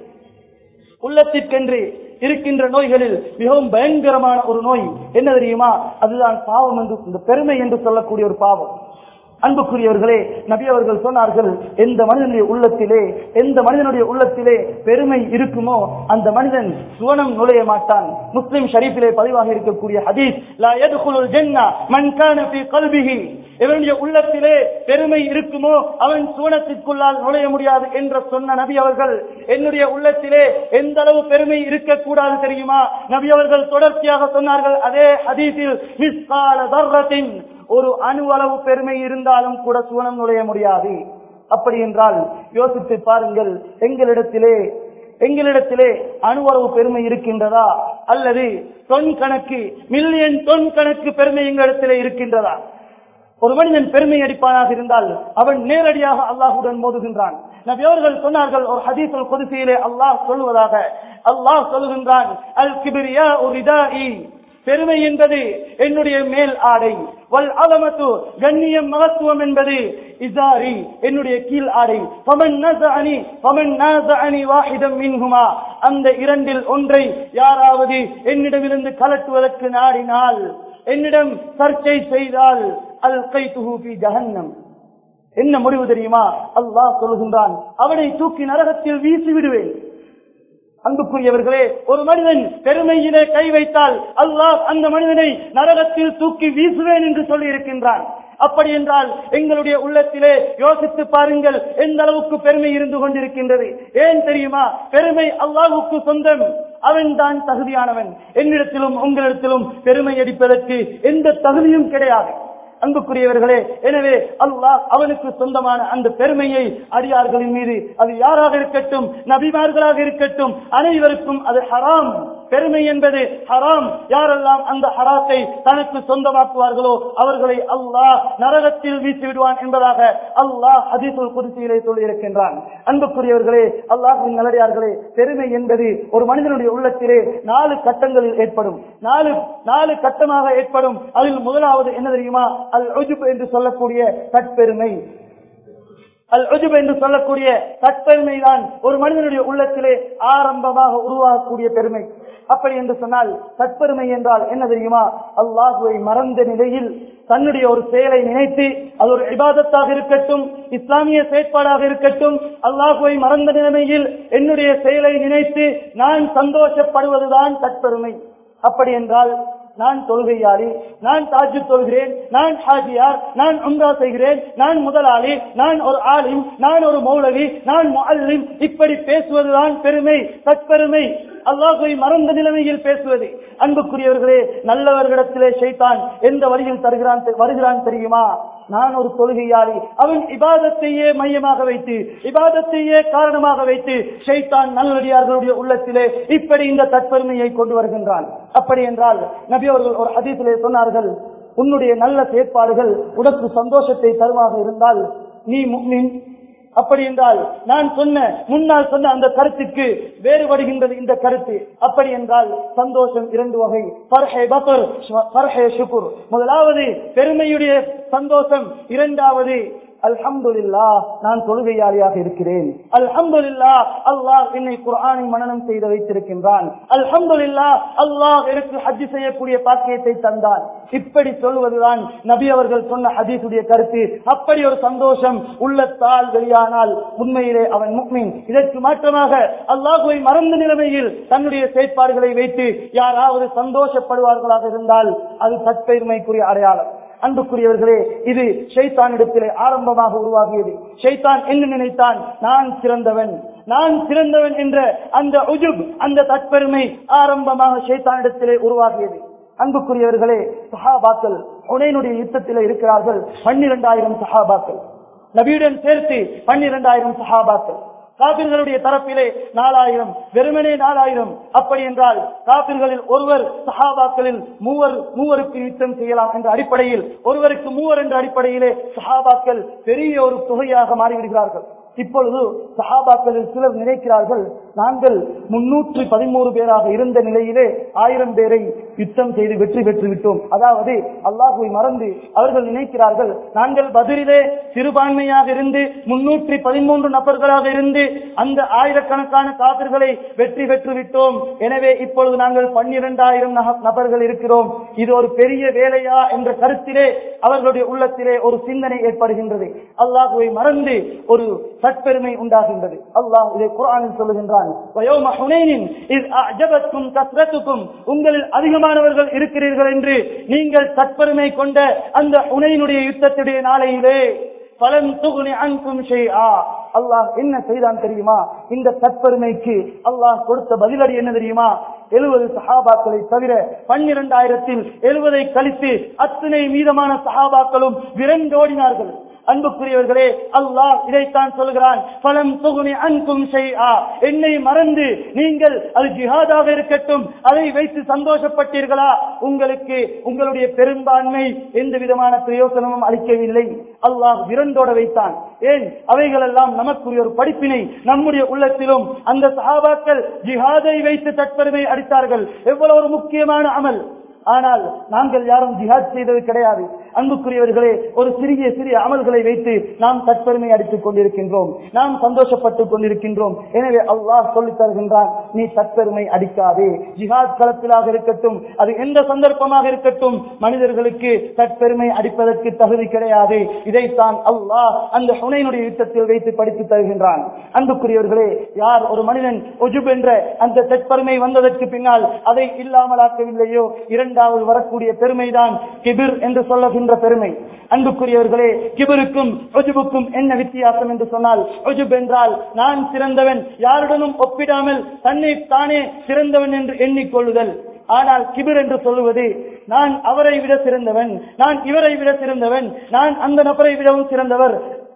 உள்ளத்திற்கென்று இருக்கின்ற நோய்களில் மிகவும் பயங்கரமான ஒரு நோய் என்ன தெரியுமா அதுதான் பாவம் என்று இந்த பெருமை என்று சொல்லக்கூடிய ஒரு பாவம் அன்புக்குரியவர்களே நபி அவர்கள் சொன்னார்கள் எந்த மனிதனுடைய உள்ளத்திலே எந்த மனிதனுடைய உள்ளத்திலே பெருமை இருக்குமோ அந்த மனிதன் சுவனம் நுழைய மாட்டான் முஸ்லிம் ஷரீஃபிலே பதிவாக இருக்கக்கூடிய ஹதீஸ் லா யதுகுலுல் ஜன்னா மன் கான ஃபீ கல்பிஹி இவனுடைய உள்ளத்திலே பெருமை இருக்குமோ அவன் சுவனத்திற்குள்ளால் நுழைய முடியாது என்று சொன்ன நபி அவர்கள் என்னுடைய உள்ளத்திலே எந்த அளவு பெருமை இருக்கக்கூடாது தெரியுமா நபி அவர்கள் தொடர்ச்சியாக சொன்னார்கள் அதே ஹதீஸில் மிஸ்கால தர்ரத்தின் ஒரு அணு அளவு பெருமை இருந்தாலும் கூட சுவனம் நுழைய முடியாது அப்படி என்றால் யோசித்து பாருங்கள் எங்களிடத்திலே எங்களிடத்திலே அணுவளவு பெருமை இருக்கின்றதா அல்லது தொன் கணக்கு மில்லியன் தொன் கணக்கு பெருமை எங்களிடத்திலே இருக்கின்றதா ஒரு மனிதன் பெருமை அடிப்பானாக இருந்தால் அவன் நேரடியாக அல்லாஹுடன் மோதுகின்றான் நபி அவர்கள் சொன்னார்கள் ஒரு ஹதீசுல் குதிசையிலே அல்லாஹ் சொல்லுவதாக அல்லாஹ் சொல்லுகின்றான் அல் கிபிரியா ஒரு பெருமை என்பது என்னுடைய மேல் ஆடை வல் அலமத்து கண்ணியம் மகத்துவம் என்பது இசாரி என்னுடைய கீழ் ஆடை பமன் நசஅனி பமன் நாசஅனி வாஹிதம் மின்ஹுமா அந்த இரண்டில் ஒன்றை யாராவது என்னிடமிருந்து கலட்டுவதற்கு நாடினால் என்னிடம் சர்ச்சை செய்தால் அல் கைத்துஹு ஃபி ஜஹன்னம் என்ன முடிவு தெரியுமா அல்லாஹ் சொல்கின்றான் அவனை தூக்கி நரகத்தில் வீசி விடுவேன் அன்புக்குரியவர்களே ஒரு மனிதன் பெருமையிலே கை வைத்தால் அல்லாஹ் அந்த மனிதனை நரகத்தில் தூக்கி வீசுவேன் என்று சொல்லி இருக்கின்றான் அப்படி என்றால் எங்களுடைய உள்ளத்திலே யோசித்து பாருங்கள் எந்த அளவுக்கு பெருமை இருந்து கொண்டிருக்கின்றது ஏன் தெரியுமா பெருமை அல்லாஹுக்கு சொந்தம் அவன் தான் தகுதியானவன் என்னிடத்திலும் உங்களிடத்திலும் பெருமை அடிப்பதற்கு எந்த தகுதியும் கிடையாது அன்புக்குரியவர்களே எனவே அல்லாஹ் அவனுக்கு சொந்தமான அந்த பெருமையை அடியார்களின் மீது அது யாராக இருக்கட்டும் நபிமார்களாக இருக்கட்டும் அனைவருக்கும் அது ஹராம் பெருமை என்பது ஹராம் யாரெல்லாம் அந்த ஹராத்தை தனக்கு சொந்தமாக்குவார்களோ அவர்களை அல்லாஹ் நரகத்தில் வீசி விடுவான் என்பதாக அல்லாஹ் ஹதீசுல் குதிசியிலே சொல்லியிருக்கின்றான் அன்புக்குரியவர்களே அல்லாஹின் நல்லடியார்களே பெருமை என்பது ஒரு மனிதனுடைய உள்ளத்திலே நாலு கட்டங்களில் ஏற்படும் நாலு நாலு கட்டமாக ஏற்படும் அதில் முதலாவது என்ன தெரியுமா அல் உஜுப் என்று சொல்லக்கூடிய தற்பெருமை அல் உஜுப் என்று சொல்லக்கூடிய தற்பெருமை தான் ஒரு மனிதனுடைய உள்ளத்திலே ஆரம்பமாக உருவாகக்கூடிய பெருமை அப்படி என்று சொன்னால் தற்பெருமை என்றால் என்ன தெரியுமா அல்லாஹுவை மறந்த நிலையில் தன்னுடைய ஒரு செயலை நினைத்து அது ஒரு இபாதத்தாக இருக்கட்டும் இஸ்லாமிய செயற்பாடாக இருக்கட்டும் அல்லாஹுவை மறந்த நிலைமையில் என்னுடைய செயலை நினைத்து நான் சந்தோஷப்படுவதுதான் தற்பெருமை அப்படி என்றால் நான் தொழுகையாளி நான் தாஜு தொழுகிறேன் நான் ஹாஜியார் நான் உம்ரா செய்கிறேன் நான் முதலாளி நான் ஒரு ஆலிம் நான் ஒரு மௌலவி நான் முஅல்லிம் இப்படி பேசுவதுதான் பெருமை தற்பெருமை அல்லாஹுவை மறந்த நிலைமையில் பேசுவது அன்புக்குரியவர்களே நல்லவர்களிடத்திலே ஷைத்தான் எந்த வழியில் தருகிறான் வருகிறான் தெரியுமா நான் ஒரு தொழுகையாளி அவன் இபாதத்தையே மையமாக வைத்து இபாதத்தையே காரணமாக வைத்து ஷைத்தான் நல்லடியார்களுடைய உள்ளத்திலே இப்படி இந்த தற்பெருமையை கொண்டு வருகின்றான் அப்படி என்றால் நபி அவர்கள் ஒரு ஹதீஸிலே சொன்னார்கள் உன்னுடைய நல்ல செயற்பாடுகள் உனக்கு சந்தோஷத்தை தருமாக இருந்தால் நீ முக்மின் அப்படி என்றால் நான் சொன்ன முன்னால் சொன்ன அந்த கருத்துக்கு வேறுபடுகின்றது இந்த கருத்து அப்படி என்றால் சந்தோஷம் இரண்டு வகை ஃபர்ஹே பத்ர், ஃபர்ஹே ஷுக்குர் முதலாவது பெருமையுடைய சந்தோஷம் இரண்டாவது அல்ஹம்துலில்லா நான் தொழுகையாளியாக இருக்கிறேன் அல்ஹம்துலில்லா அல்லாஹ் என்னை குர்ஆனை மனனம் செய்து வைத்திருக்கின்றான் அல்ஹம்துலில்லா அல்லாஹ் எனக்கு ஹஜ் செய்யக்கூடிய பாக்கியத்தை தந்தான் இப்படி சொல்வதுதான் நபி அவர்கள் சொன்ன ஹதீஸுடைய கருத்து அப்படி ஒரு சந்தோஷம் உள்ளத்தால் வெளியானால் உண்மையிலே அவன் முக்மின் இதற்கு மாற்றமாக அல்லாஹுவை மறந்த நிலைமையில் தன்னுடைய செயற்பாடுகளை வைத்து யாராவது சந்தோஷப்படுவார்களாக இருந்தால் அது தற்பெருமைக்குரிய அடையாளம் அன்புக்குரியவர்களே இது ஷைத்தானிடத்திலே ஆரம்பமாக உருவாகியது ஷைத்தான் என்ன நினைத்தான் நான் சிறந்தவன் நான் சிறந்தவன் என்ற அந்த உஜுப் அந்த தற்பெருமை ஆரம்பமாக ஷைத்தானிடத்திலே உருவாகியது அன்புக்குரியவர்களே சஹாபாக்கள் உனையினுடைய யுத்தத்திலே இருக்கிறார்கள் பன்னிரண்டாயிரம் சஹாபாக்கள் நபியுடன் சேர்த்து பன்னிரண்டாயிரம் சஹாபாக்கள் காபிர்களுடைய தரப்பிலே நாலாயிரம் வெறுமனே நாலாயிரம் அப்படி என்றால் காபிர்களில் ஒருவர் சஹாபாக்களில் மூவர் மூவருக்கு யுத்தம் செய்யலாம் என்ற அடிப்படையில் ஒருவருக்கு மூவர் என்ற அடிப்படையிலே சஹாபாக்கள் பெரிய ஒரு தொகையாக மாறிவிடுகிறார்கள் இப்பொழுது சஹாபாக்களில் சிலர் நினைக்கிறார்கள் நாங்கள் முன்னூற்றி பதிமூணு பேராக இருந்த நிலையிலே ஆயிரம் பேரை யுத்தம் செய்து வெற்றி பெற்று விட்டோம் அதாவது அல்லாஹுவை மறந்து அவர்கள் நினைக்கிறார்கள் நாங்கள் பதிலே சிறுபான்மையாக இருந்து முன்னூற்றி பதிமூன்று நபர்களாக இருந்து அந்த ஆயிரக்கணக்கான காப்பிர்களை வெற்றி பெற்று விட்டோம் எனவே இப்பொழுது நாங்கள் பன்னிரண்டாயிரம் நபர்கள் இருக்கிறோம் இது ஒரு பெரிய வேலையா என்ற கருத்திலே அவர்களுடைய உள்ளத்திலே ஒரு சிந்தனை ஏற்படுகின்றது அல்லாஹுவை மறந்து ஒரு சட்பெருமை உண்டாகின்றது அல்லாஹ் இதை குரானில் சொல்லுகின்றான் வயோம ஹுனைனின் இஸ் அஜபத்துக்கும் கஸ்ரத்துக்கும் உங்களில் அதிகமானவர்கள் இருக்கிறீர்கள் என்று நீங்கள் சட்பெருமை கொண்ட அந்த ஹுனைனுடைய யுத்தத்துடைய நாளையிலே பலன் துகுனி அன்கும் ஷைஆ அல்லாஹ் என்ன செய்தான் தெரியுமா இந்த தற்பெருமைக்கு அல்லாஹ் கொடுத்த பதிலடி என்ன தெரியுமா எழுபது சஹாபாக்களை தவிர பன்னிரண்டாயிரத்தில் எழுபதை கழித்து அத்தனை மீதமான சஹாபாக்களும் விரண்டோடினார்கள் அன்புக்குரியவர்களே அல்லாஹ் இதைத்தான் சொல்கிறான் பலம் தொகுனி அன்பும் செய்யா என்னை மறந்து நீங்கள் அது ஜிஹாதாக இருக்கட்டும் அதை வைத்து சந்தோஷப்பட்டீர்களா உங்களுக்கு உங்களுடைய பெரும்பான்மை எந்த விதமான பிரயோசனமும் அளிக்கவில்லை அல்லாஹ் விரண்டோட வைத்தான் ஏன் அவைகள் எல்லாம் நமக்குரிய ஒரு படிப்பினை நம்முடைய உள்ளத்திலும் அந்த சஹாபாக்கள் ஜிஹாதை வைத்து தற்பெருமை அடித்தார்கள் எவ்வளவு ஒரு முக்கியமான அமல் ஆனால் நாங்கள் யாரும் ஜிஹாத் செய்தது கிடையாது அன்புக்குரியவர்களே ஒரு சிறிய சிறிய அமல்களை வைத்து நாம் தற்பெருமை அடித்துக் கொண்டிருக்கின்றோம் நாம் சந்தோஷப்பட்டுக் கொண்டிருக்கின்றோம் எனவே அல்லாஹ் சொல்லித் தருகின்றான் நீ தற்பெருமை அடிக்காதே ஜிஹாத் களத்திலாக இருக்கட்டும் அது எந்த சந்தர்ப்பமாக இருக்கட்டும் மனிதர்களுக்கு தற்பெருமை அடிப்பதற்கு தகுதி கிடையாது இதைத்தான் அல்லாஹ் அந்த ஹுனைனுடைய யுத்தத்தில் வைத்து படித்து தருகின்றான் அன்புக்குரியவர்களே யார் ஒரு மனிதன் ஒஜுப் என்ற அந்த தற்பெருமை வந்ததற்கு பின்னால் அதை இல்லாமலாக்கவில்லையோ இரண்டாவது வரக்கூடிய பெருமைதான் கிபிர் என்று சொல்லுகின்ற பெருமை அன்புக்குரியவர்களே கிபிருக்கும் ஒஜுபுக்கும் என்ன வித்தியாசம் என்று சொன்னால் ஒஜுப் என்றால் நான் சிறந்தவன் யாருடனும் ஒப்பிடாமல் தன்னை தானே சிறந்தவன் என்று எண்ணிக்கொள்ளுதல் ஆனால் கிபிர் என்று சொல்லுவது நான் அவரை விட சிறந்தவன் நான் இவரை விட சிறந்தவன் நான் அந்த நபரை விடவும் சிறந்தவர்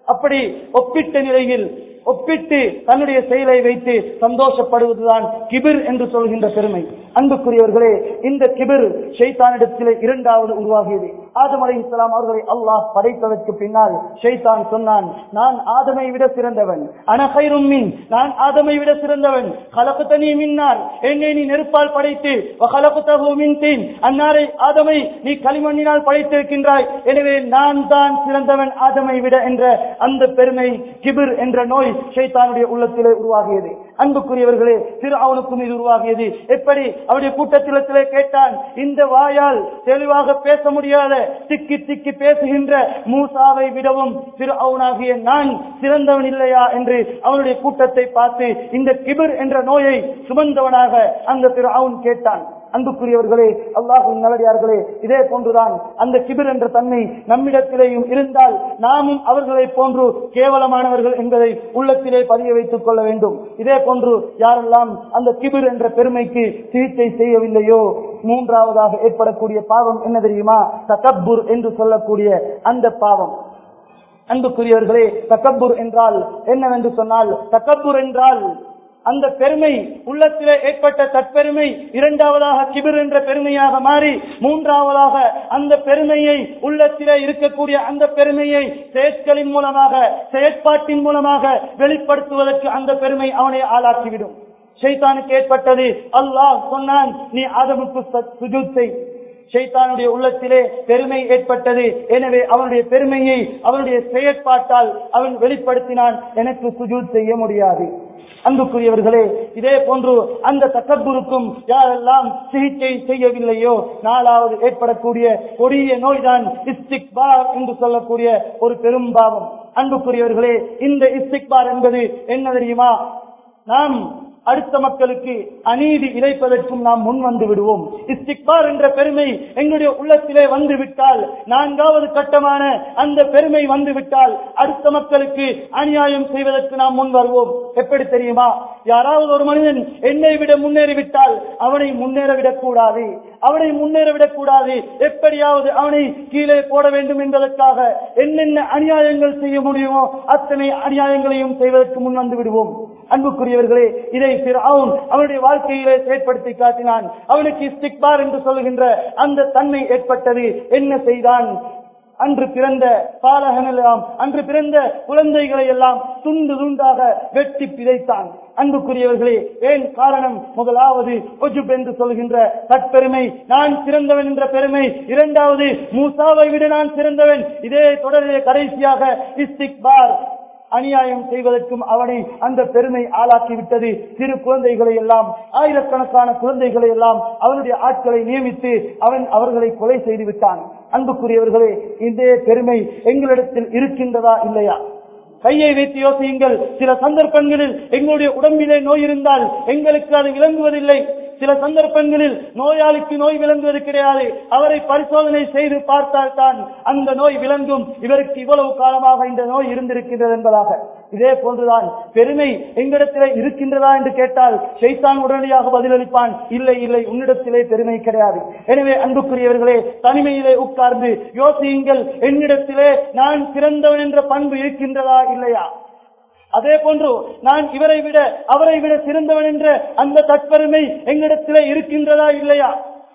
அப்படி ஒப்பிட்ட நிலையில் ஒப்பிட்டு தன்னுடைய செயலை வைத்து சந்தோஷப்படுவதுதான் கிபிர் என்று சொல்கின்ற பெருமை அன்புக்குரியவர்களே இந்த கிபிர் ஷைத்தானிடத்திலே இரண்டாவது உருவாகியது ஆதம் அலை இஸ்லாம் அவர்களை அல்லாஹ் படைத்ததற்கு பின்னால் ஷைத்தான் சொன்னான் நான் ஆதமை விட சிறந்தவன் அனகைரும் மின் நான் ஆதமை விட சிறந்தவன் கலப்புத்தனி மின்னார் என்னை நீ நெருப்பால் படைத்து கலப்புத்தகு மின் தீன் அன்னாரை ஆதமை நீ களிமண்ணினால் படைத்திருக்கின்றாய் எனவே நான் தான் சிறந்தவன் ஆதமை விட என்ற அந்த பெருமை கிபிர் என்ற நோய் ஷைத்தானுடைய உள்ளத்திலே உருவாகியது அன்புக்குரியவர்களே திரு அவனுக்கும் இது உருவாகியது எப்படி அவருடைய கூட்டத்திலே கேட்டான் இந்த வாயால் தெளிவாக பேச முடியாத திக்கி திக்கி பேசுகின்ற மூசாவை விடவும் திரு அவனாகிய நான் சிறந்தவன் இல்லையா என்று அவனுடைய கூட்டத்தை பார்த்து இந்த கிபிர் என்ற நோயை சுமந்தவனாக அந்த திரு அவன் கேட்டான் அன்புக்குரியவர்களே அல்லாஹின் நல்லடியார்களே இதே போன்றுதான் அந்த கிபிர் என்ற தன்மை நம்மிடத்திலேயும் இருந்தால் நாமும் அவர்களை போன்று கேவலமானவர்கள் என்பதை உள்ளத்திலே பதிய வைத்துக் கொள்ள வேண்டும் இதே போன்று யாரெல்லாம் அந்த கிபிர் என்ற பெருமைக்கு சிகிச்சை செய்யவில்லையோ மூன்றாவதாக ஏற்படக்கூடிய பாவம் என்ன தெரியுமா தகப்பூர் என்று சொல்லக்கூடிய அந்த பாவம் அன்புக்குரியவர்களே தக்கப்புர் என்றால் என்னவென்று சொன்னால் தக்கப்புர் என்றால் அந்த பெருமை உள்ளத்திலே ஏற்பட்ட தற்பெருமை இரண்டாவதாக கிபிர் என்ற பெருமையாக மாறி மூன்றாவதாக அந்த பெருமையை உள்ளத்திலே இருக்கக்கூடிய அந்த பெருமையை செயற்களின் மூலமாக செயற்பாட்டின் மூலமாக வெளிப்படுத்துவதற்கு அந்த பெருமை அவனை ஆளாக்கிவிடும் ஷைத்தானுக்கு ஏற்பட்டது அல்லாஹ் சொன்னான் நீ ஆதமுக்கு சுஜூத் செய் ஷைத்தானுடைய உள்ளத்திலே பெருமை ஏற்பட்டது எனவே அவனுடைய பெருமையை அவனுடைய செயற்பாட்டால் அவன் வெளிப்படுத்தினான் எனக்கு சுஜூத் செய்ய முடியாது அன்புக்குரியவர்களே இதே போன்று அந்த தக்கப்புருக்கும் யாரெல்லாம் சிகிச்சை செய்யவில்லையோ நாலாவது ஏற்படக்கூடிய கொடிய நோய்தான் இஸ்திக்பார் என்று சொல்லக்கூடிய ஒரு பெரும் பாவம் அன்புக்குரியவர்களே இந்த இஸ்திக்பார் என்பது என்ன தெரியுமா நாம் அடுத்த மக்களுக்கு அநீதி இழைப்பதற்கும் நாம் முன் வந்து விடுவோம் இஸ்திக்பார் என்ற பெருமை எங்களுடைய உள்ளத்திலே வந்து விட்டால் நான்காவது கட்டமான அந்த பெருமை வந்து விட்டால் அடுத்த மக்களுக்கு அநியாயம் செய்வதற்கு நாம் முன் வருவோம் எப்படி தெரியுமா யாராவது ஒரு மனிதன் என்னை விட முன்னேறிவிட்டால் அவனை முன்னேறவிடக் கூடாது அவனை முன்னேறவிடக் கூடாது எப்படியாவது அவனை கீழே போட வேண்டும் என்பதற்காக என்னென்ன அநியாயங்கள் செய்ய முடியுமோ அத்தனை அநியாயங்களையும் செய்வதற்கு முன் வந்து விடுவோம் அன்புக்குரியவர்களே இதை அவன் அவனுடைய வாழ்க்கையிலே செயற்படுத்தி காட்டினான் அவனுக்கு இஸ்திக்பார் என்று சொல்லுகின்ற அந்த தன்மை ஏற்பட்டது என்ன செய்தான் அன்று பிறந்த பாலகன் எல்லாம் அன்று பிறந்த குழந்தைகளை எல்லாம் துண்டு துண்டாக வெட்டி பிதைத்தான் அன்புக்குரியவர்களே ஏன் காரணம் முதலாவது ஒஜுப் என்று சொல்கின்ற தற்பெருமை நான் சிறந்தவன் என்ற பெருமை இரண்டாவது மூசாவை விட நான் சிறந்தவன் இதே தொடரிலே கடைசியாக இஸ்திக்பார் அநியாயம் செய்வதற்கும் அவனை அந்த பெருமை ஆளாக்கிவிட்டது சிறு குழந்தைகளை எல்லாம் ஆயிரக்கணக்கான குழந்தைகளை எல்லாம் அவனுடைய ஆட்களை நியமித்து அவன் அவர்களை கொலை செய்து விட்டான் அன்புக்குரியவர்களே இந்த பெருமை எங்களிடத்தில் இருக்கின்றதா இல்லையா கையை வைத்து யோசியுங்கள் சில சந்தர்ப்பங்களில் எங்களுடைய உடம்பிலே நோய் இருந்தால் எங்களுக்கு அது விளங்குவதில்லை சில சந்தர்ப்பங்களில் நோயாளிக்கு நோய் விளங்குவது கிடையாது அவரை பரிசோதனை செய்து பார்த்தால் தான் அந்த நோய் விளங்கும் இவருக்கு இவ்வளவு காலமாக இந்த நோய் இருந்திருக்கின்றது என்பதாக இதே போன்றுதான் பெருமை எங்களிடத்திலே இருக்கின்றதா என்று கேட்டால் ஷைத்தான் உடனடியாக பதிலளிப்பான் இல்லை இல்லை உன்னிடத்திலே பெருமை கிடையாது எனவே அன்புக்குரியவர்களே தனிமையிலே உட்கார்ந்து யோசியுங்கள் என்னிடத்திலே நான் சிறந்தவன் என்ற பண்பு இருக்கின்றதா இல்லையா அதே போன்று நான் இவரை விட அவரை விட சிறந்தவன் என்ற அந்த தற்பெருமை எங்களிடத்திலே இருக்கின்றதா இல்லையா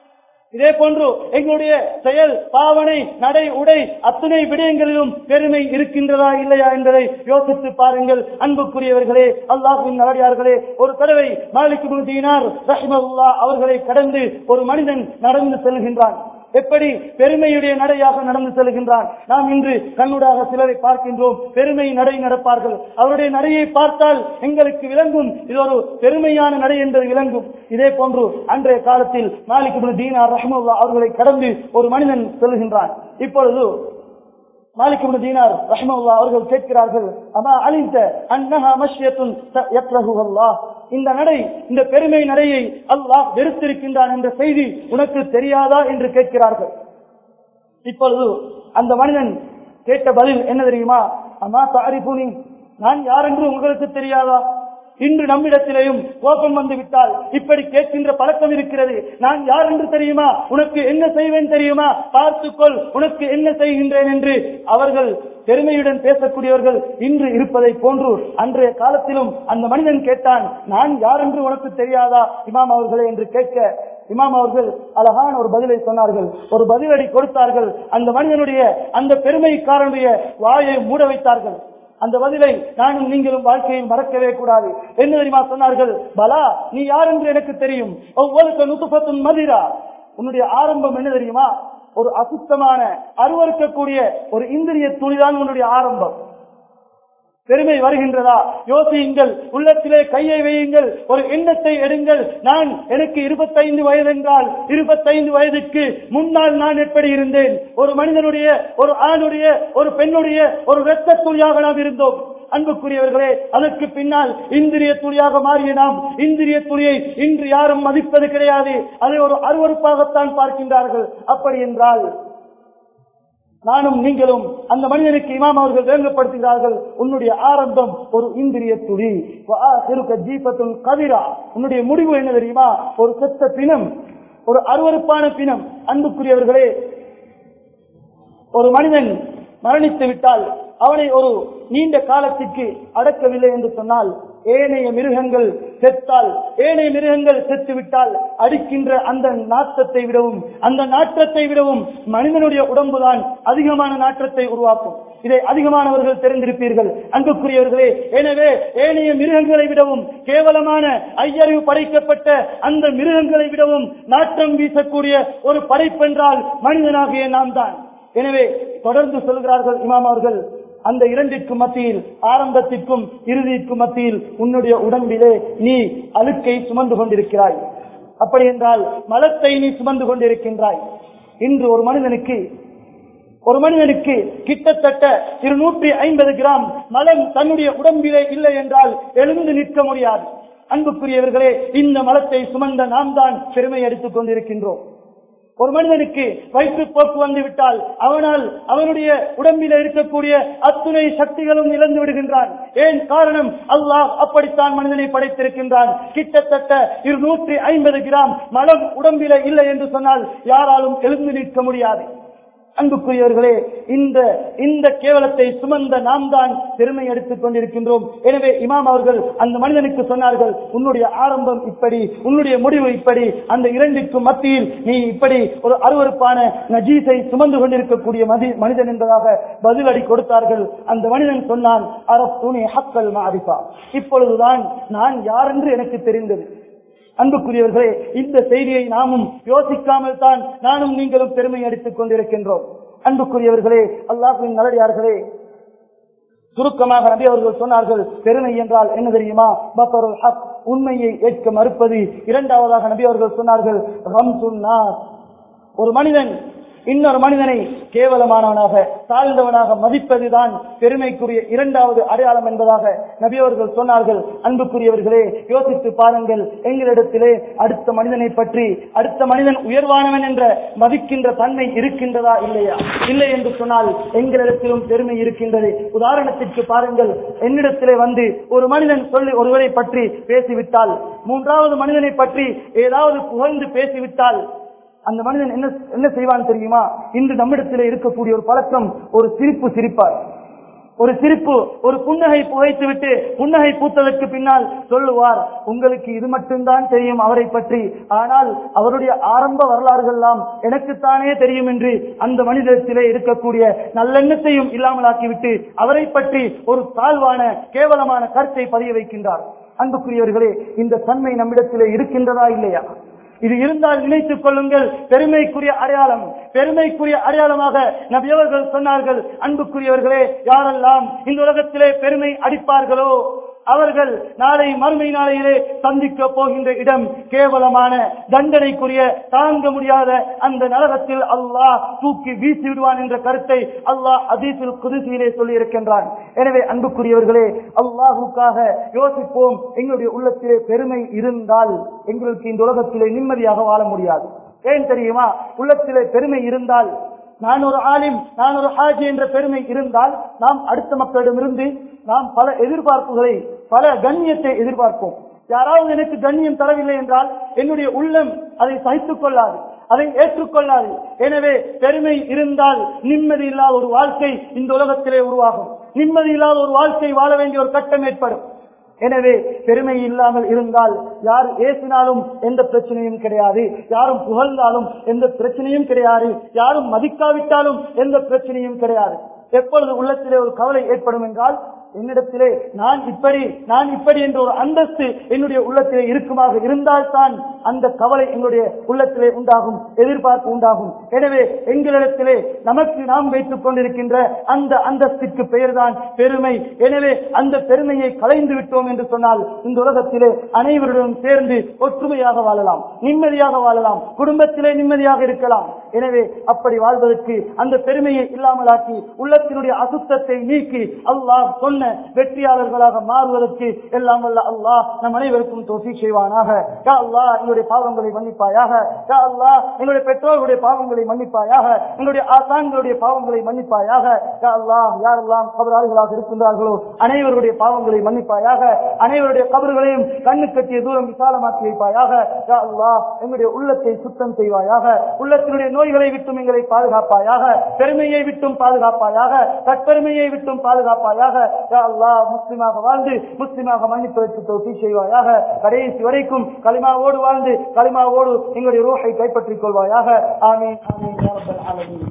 இதே போன்று எங்களுடைய செயல் பாவனை நடை உடை அத்துணை விடயங்களிலும் பெருமை இருக்கின்றதா இல்லையா என்பதை யோசித்து பாருங்கள் அன்புக்குரியவர்களே அல்லாஹின் நல்லடியார்களே ஒரு தடவை மாலிக் தீனார் ரஹ்மல்லா அவர்களை கடந்து ஒரு மனிதன் நடந்து செல்கின்றான் எப்படி பெருமையுடைய நடையாக நடந்து செல்கின்றான் நாம் இன்று கண்ணுடாக சிலரை பார்க்கின்றோம் பெருமை நடை நடப்பார்கள் அவருடைய நடையை பார்த்தால் எங்களுக்கு விளங்கும் இது ஒரு பெருமையான நடை என்பது விளங்கும் இதே போன்று அன்றைய காலத்தில் மாலிக் தீனார் ரஹ்முல்லா அவர்களை கடந்து ஒரு மனிதன் செல்கின்றான் இப்பொழுது மாலிக் தீனார் ரஹ்முல்லா அவர்கள் கேட்கிறார்கள் அமா அலிந்த அன்னஹா மஷ்யத்துன் யக்ரஹு அல்லாஹ் இந்த நடை இந்த பெருமை நடையை அல்லாஹ் வெறுத்திருக்கின்றான் என்ற செய்தி உனக்கு தெரியாதா என்று கேட்கிறார்கள் இப்பொழுது அந்த மனிதன் கேட்ட பதில் என்ன தெரியுமா அம்மா தாரிபுனி நான் யார் என்று உங்களுக்கு தெரியாதா இன்று நம்மிடத்திலேயும் கோபம் வந்து விட்டால் இப்படி கேட்கின்ற பழக்கம் இருக்கிறது நான் யார் என்று தெரியுமா உனக்கு என்ன செய்வேன் தெரியுமா பார்த்துக்கொள் உனக்கு என்ன செய்கின்றேன் என்று அவர்கள் பெருமையுடன் பேசக்கூடியவர்கள் இன்று இருப்பதை போன்று அன்றைய காலத்திலும் அந்த மனிதன் கேட்டான் நான் யார் என்று உனக்கு தெரியாதா இமாம் அவர்களே என்று கேட்க இமாம் அவர்கள் அழகான ஒரு பதிலை சொன்னார்கள் ஒரு பதிலடி கொடுத்தார்கள் அந்த மனிதனுடைய அந்த பெருமைக்காரனுடைய வாயை மூட வைத்தார்கள் அந்த பதிலை நானும் நீங்களும் வாழ்க்கையில் மறக்கவே கூடாது என்ன தெரியுமா சொன்னார்கள் பலா நீ யார் என்று எனக்கு தெரியும் ஒவ்வொரு நுத்துப்பத்தும் மதிரா உன்னுடைய ஆரம்பம் என்ன தெரியுமா ஒரு அசுத்தமான அருவறுக்கக்கூடிய ஒரு இந்திரிய துளிதான் உன்னுடைய ஆரம்பம் பெருமை வருகின்றதா யோசியுங்கள் உள்ளத்திலே கையை வையுங்கள் ஒரு எண்ணத்தை எடுங்கள் நான் எனக்கு இருபத்தைந்து வயது என்றால் இருபத்தைந்து வயதுக்கு முன்னால் நான் எப்படி இருந்தேன் ஒரு மனிதனுடைய ஒரு ஆணுடைய ஒரு பெண்ணுடைய ஒரு இரத்த துளியாக நாம் இருந்தோம் அன்புக்குரியவர்களே அதற்கு பின்னால் இந்திரிய துளியாக மாறிய நாம் இந்திரிய துளியை இன்று யாரும் மதிப்பது கிடையாது அதை ஒரு அருவறுப்பாகத்தான் பார்க்கின்றார்கள் அப்படி என்றால் நானும் நீங்களும் அந்த மனிதனுக்கு இமாம் அவர்கள் வேங்கப்படுத்துகிறார்கள் உன்னுடைய ஆரம்பம் ஒரு இந்திரிய துளி ஜீபத்தும் கதிரா உன்னுடைய முடிவு என்ன தெரியுமா ஒரு செத்த பிணம் ஒரு அருவறுப்பான பிணம் அன்புக்குரியவர்களே ஒரு மனிதன் மரணித்து விட்டால் அவனை ஒரு நீண்ட காலத்திற்கு அடக்கவில்லை என்று சொன்னால் ஏனைய மிருகங்கள் செத்தால் ஏனைய மிருகங்கள் செத்து விட்டால் அடிக்கின்ற அந்த நாற்றத்தை விடவும் அந்த நாற்றத்தை விடவும் மனிதனுடைய உடம்புதான் அதிகமான நாற்றத்தை உருவாக்கும் இதை அதிகமானவர்கள் தெரிந்திருப்பீர்கள் அன்புக்குரியவர்களே எனவே ஏனைய மிருகங்களை விடவும் கேவலமான ஐயறிவு படைக்கப்பட்ட அந்த மிருகங்களை விடவும் நாற்றம் வீசக்கூடிய ஒரு படைப்பென்றால் மனிதனாகிய நாம் தான் எனவே தொடர்ந்து சொல்கிறார்கள் இமாம் அவர்கள் அந்த இரண்டிற்கும் மத்தியில் ஆரம்பத்திற்கும் இறுதிக்கும் மத்தியில் உன்னுடைய உடம்பிலே நீ அழுக்கை சுமந்து கொண்டிருக்கிறாய் அப்படி என்றால் மலத்தை நீ சுமந்து கொண்டிருக்கின்றாய் இன்று ஒரு மனிதனுக்கு ஒரு மனிதனுக்கு கிட்டத்தட்ட இருநூற்றி ஐம்பது கிராம் மலம் தன்னுடைய உடம்பிலே இல்லை என்றால் எழுந்து நிற்க முடியாது அன்புக்குரியவர்களே இந்த மலத்தை சுமந்த நாம் தான் பெருமை எடுத்துக் கொண்டிருக்கின்றோம் ஒரு மனிதனுக்கு வயிற்று போக்கு வந்து விட்டால் அவனால் அவனுடைய உடம்பில் இருக்கக்கூடிய அத்துணை சக்திகளும் இழந்து விடுகின்றான் ஏன் காரணம் அல்லாஹ் அப்படித்தான் மனிதனை படைத்திருக்கின்றான் கிட்டத்தட்ட இருநூற்றி ஐம்பது கிராம் மலம் உடம்பில இல்லை என்று சொன்னால் யாராலும் எழுந்து நிற்க முடியாது அன்புக்குரியவர்களே இந்த இந்த கேவலத்தை சுமந்த நாம் தான் பெருமை எடுத்துக் கொண்டிருக்கின்றோம் எனவே இமாம் அவர்கள் அந்த மனிதனுக்கு சொன்னார்கள் உன்னுடைய ஆரம்பம் இப்படி உன்னுடைய முடிவு இப்படி அந்த இரண்டிற்கும் மத்தியில் நீ இப்படி ஒரு அருவறுப்பான நஜீஸை சுமந்து கொண்டிருக்கக்கூடிய மதி- மனிதன் என்பதாக பதிலடி கொடுத்தார்கள் அந்த மனிதன் சொன்னான் அரசுனி ஹக்கல் மாரிஃபா இப்பொழுதுதான் நான் யார் என்று எனக்கு தெரிந்தது அன்புக்குரியவர்களே இந்த செய்தியை நாமும் யோசிக்காமல் தான் நானும் நீங்களும் பெருமை அடித்துக் கொண்டிருக்கின்றோம் அன்புக்குரியவர்களே அல்லாஹின் நல்லடியார்களே சுருக்கமாக நபி அவர்கள் சொன்னார்கள் பெருமை என்றால் என்ன தெரியுமா பக்கருல் ஹக் உண்மையை ஏற்க மறுப்பது இரண்டாவதாக நபி அவர்கள் சொன்னார்கள் ரம்சுன் நாஸ். ஒரு மனிதன் இன்னொரு மனிதனை கேவலமானவனாக தாழ்ந்தவனாக மதிப்பதுதான் பெருமைக்குரிய இரண்டாவது அடையாளம் என்பதாக நபி அவர்கள் சொன்னார்கள் அன்புக்குரியவர்களே யோசித்து பாருங்கள் எங்களிடத்திலே அடுத்த மனிதனை பற்றி அடுத்த மனிதன் உயர்வானவன் என்ற மதிக்கின்ற தன்மை இருக்கின்றதா இல்லையா இல்லை என்று சொன்னால் எங்களிடத்திலும் பெருமை இருக்கின்றது உதாரணத்திற்கு பாருங்கள் என்னிடத்திலே வந்து ஒரு மனிதன் சொல்லி ஒருவரை பற்றி பேசிவிட்டால் மூன்றாவது மனிதனை பற்றி ஏதாவது புகழ்ந்து பேசிவிட்டால் அந்த மனிதன் என்ன என்ன செய்வான் தெரியுமா இன்று நம்மிடத்திலே இருக்கக்கூடிய ஒரு பழக்கம் ஒரு சிரிப்பு சிரிப்பார் ஒரு சிரிப்பு ஒரு புன்னகை புகைத்து விட்டு புன்னகை பூத்ததற்கு பின்னால் சொல்லுவார் உங்களுக்கு இது மட்டும்தான் தெரியும் அவரை பற்றி ஆனால் அவருடைய ஆரம்ப வரலாறுகள் எல்லாம் எனக்குத்தானே தெரியும் என்று அந்த மனிதத்திலே இருக்கக்கூடிய நல்லெண்ணத்தையும் இல்லாமலாக்கிவிட்டு அவரை பற்றி ஒரு தாழ்வான கேவலமான கருத்தை பதிய வைக்கின்றார் அன்புக்குரியவர்களே இந்த தன்மை நம்மிடத்திலே இருக்கின்றதா இல்லையா இது இருந்தால் நினைத்துக் கொள்ளுங்கள் பெருமைக்குரிய அடையாளம் பெருமைக்குரிய அடையாளமாக நபியவர்கள் சொன்னார்கள் அன்புக்குரியவர்களே யாரெல்லாம் இந்த உலகத்திலே பெருமை அடிப்பார்களோ அவர்கள் நாளை மறுமை நாளையிலே சந்திக்க போகின்ற இடம் கேவலமான தண்டனைக்குரிய தாங்க முடியாத அந்த நரகத்தில் அல்லாஹ் தூக்கி வீசி விடுவான் என்ற கருத்தை அல்லாஹ் அதீசில் குதிசியிலே சொல்லி இருக்கின்றான் எனவே அன்புக்குரியவர்களே அல்லாஹுக்காக யோசிப்போம் எங்களுடைய உள்ளத்திலே பெருமை இருந்தால் எங்களுக்கு இந்த உலகத்திலே நிம்மதியாக வாழ முடியாது ஏன் தெரியுமா உள்ளத்திலே பெருமை இருந்தால் நான் ஒரு ஆலிம் நான் ஒரு ஹாஜி என்ற பெருமை இருந்தால் நாம் அடுத்த மக்களிடமிருந்து நாம் பல எதிர்பார்ப்புகளை பல கண்ணியத்தை எதிர்பார்ப்போம் யாராவது எனக்கு கண்ணியம் தரவில்லை என்றால் என்னுடைய உள்ளம் அதை சகித்துக் கொள்ளாது அதை ஏற்றுக்கொள்ளாது எனவே பெருமை இருந்தால் நிம்மதி இல்லாத ஒரு வாழ்க்கை இந்த உலகத்திலே உருவாகும் நிம்மதி இல்லாத ஒரு வாழ்க்கை வாழ வேண்டிய ஒரு கட்டம் ஏற்படும் எனவே பெருமை இல்லாமல் இருந்தால் யார் ஏசினாலும் எந்த பிரச்சனையும் கிடையாது யாரும் புகழ்ந்தாலும் எந்த பிரச்சனையும் கிடையாது யாரும் மதிக்காவிட்டாலும் எந்த பிரச்சனையும் கிடையாது எப்பொழுது உள்ளத்திலே ஒரு கவலை ஏற்படும் என்றால் என்னிடத்திலே நான் இப்படி நான் இப்படி என்ற ஒரு அந்தஸ்து என்னுடைய உள்ளத்திலே இருக்குமாக இருந்தால்தான் அந்த கவலை எங்களுடைய உள்ளத்திலே உண்டாகும் எதிர்பார்ப்பு உண்டாகும் எனவே எங்களிடத்திலே நமக்கு நாம் வைத்துக் கொண்டிருக்கின்ற அந்த அந்தஸ்திற்கு பெயர்தான் பெருமை எனவே அந்த பெருமையை களைந்து விட்டோம் என்று சொன்னால் இந்த உலகத்திலே அனைவருடன் சேர்ந்து ஒற்றுமையாக வாழலாம் நிம்மதியாக வாழலாம் குடும்பத்திலே நிம்மதியாக இருக்கலாம் எனவே அப்படி வாழ்வதற்கு அந்த பெருமையை இல்லாமலாக்கி உள்ளத்தினுடைய அசுத்தத்தை நீக்கி அல்லாஹ் சொன்ன வெற்றியாளர்களாக மாறுவதற்கு எல்லாம் வல்ல அல்லாஹ் நம் அனைவருக்கும் தோசி செய்வானாக யா அல்லாஹ் எங்களுடைய பாவங்களை மன்னிப்பாயாக யா அல்லாஹ் எங்களுடைய பெற்றோர்களுடைய பாவங்களை மன்னிப்பாயாக எங்களுடைய ஆசான்களுடைய பாவங்களை மன்னிப்பாயாக யா அல்லாஹ் யாரெல்லாம் கபராளிகளாக இருக்கின்றார்களோ அனைவருடைய பாவங்களை மன்னிப்பாயாக அனைவருடைய கபர்களையும் கண்ணு கட்டிய தூரம் விசாலமாக்கி வைப்பாயாக யா அல்லாஹ் எங்களுடைய உள்ளத்தை சுத்தம் செய்வாயாக உள்ளத்தினுடைய நோய்களை விட்டும் எங்களை பாதுகாப்பாயாக பெருமையை விட்டும் பாதுகாப்பாயாக தற்பெருமையை விட்டும் பாதுகாப்பாயாக யா அல்லாஹ் முஸ்லிமாக வாழ்ந்து முஸ்லிமாக மன்னிப்பதற்கு தோசி செய்வாயாக கடைசி வரைக்கும் களிமாவோடு வாழ்ந்து களிமாவோடு எங்களுடைய ரூஹை கைப்பற்றிக் கொள்வாயாக ஆமீன் ஆமீன் யா ரப்பல் ஆலமீன்